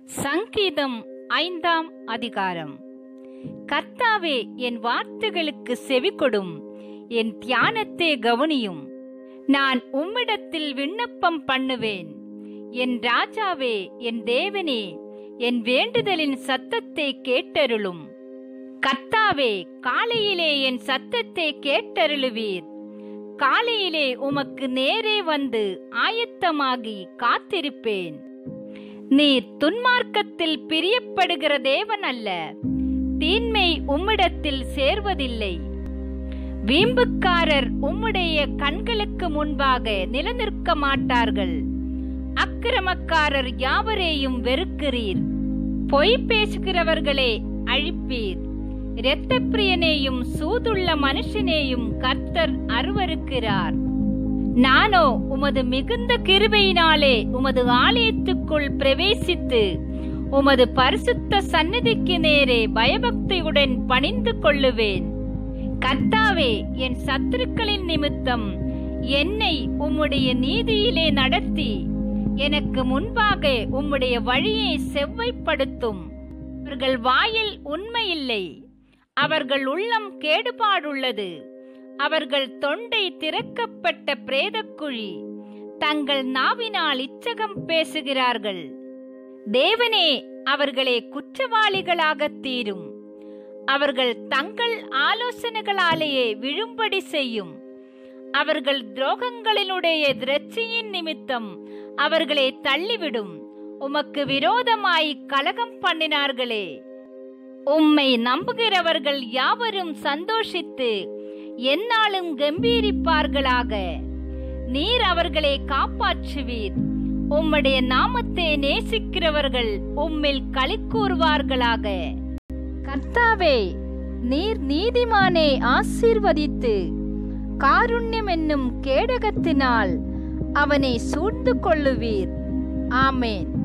சங்கீதம் ஐந்தாம் அதிகாரம் கர்த்தாவே என் வார்த்தைகளுக்கு செவிகொடும் என் தியானத்தை கவனியும் நான் உம்மிடத்தில் விண்ணப்பம் பண்ணுவேன் என் ராஜாவே என் தேவனே என் வேண்டுதலின் சத்தத்தை கேட்டருளும் கர்த்தாவே காலையிலே என் சத்தத்தை கேட்டருளுவீர் காலையிலே உமக்கு நேரே வந்து ஆயத்தமாகி காத்திருப்பேன் நீர் துன்மார்க்கத்தில் பிரியப்படுகிற தேவன் அல்ல தீன்மை உம்மிடத்தில் சேர்வதில்லை வீம்புக்காரர் உம்முடைய கண்களுக்கு முன்பாக நிலநிற்க மாட்டார்கள் அக்கிரமக்காரர் யாவரையும் வெறுக்கிறீர் பொய் பேசுகிறவர்களே அழிப்பீர் இரத்தப்பிரியனையும் சூதுள்ள மனுஷனேயும் கர்த்தர் அருவருக்கிறார் நானோ உமது மிகுந்த கிருபையினாலே உமது ஆலயத்துக்குள் பிரவேசித்து உமது பரிசுத்த சந்நிதிக்கு நேரே பயபக்தியுடன் பணிந்து கொள்ளுவேன் கர்த்தாவே என் சத்துருக்களின் நிமித்தம் என்னை உம்முடைய நீதியிலே நடத்தி எனக்கு முன்பாக உம்முடைய வழியை செவ்வைப்படுத்தும் அவர்கள் வாயில் உண்மையில்லை அவர்கள் உள்ளம் கேடுபாடுள்ளது அவர்கள் தொண்டை திறக்கப்பட்ட பிரேதக்குழி தங்கள் நாவினால் இச்சகம் பேசுகிறார்கள் தேவனே அவர்களே குற்றவாளிகளாக தீரும் அவர்கள் தங்கள் ஆலோசனைகளாலேயே விழும்படி செய்யும் அவர்கள் துரோகங்களினுடைய திரட்சியின் நிமித்தம் அவர்களை தள்ளிவிடும் உமக்கு விரோதமாய் கலகம் பண்ணினார்களே உம்மை நம்புகிறவர்கள் யாவரும் சந்தோஷித்து எந்நாளும் கம்பீரிப்பார்களாக நீர் அவர்களை காப்பாற்றுவீர் உம்முடைய நாமத்தை நேசிக்கிறவர்கள் உம்மில் களி கூறுவார்களாக கர்த்தாவே நீர் நீதிமானை ஆசீர்வதித்து காருண்யம் என்னும் கேடகத்தினால் அவனை சூழ்ந்து கொள்ளுவீர் ஆமேன்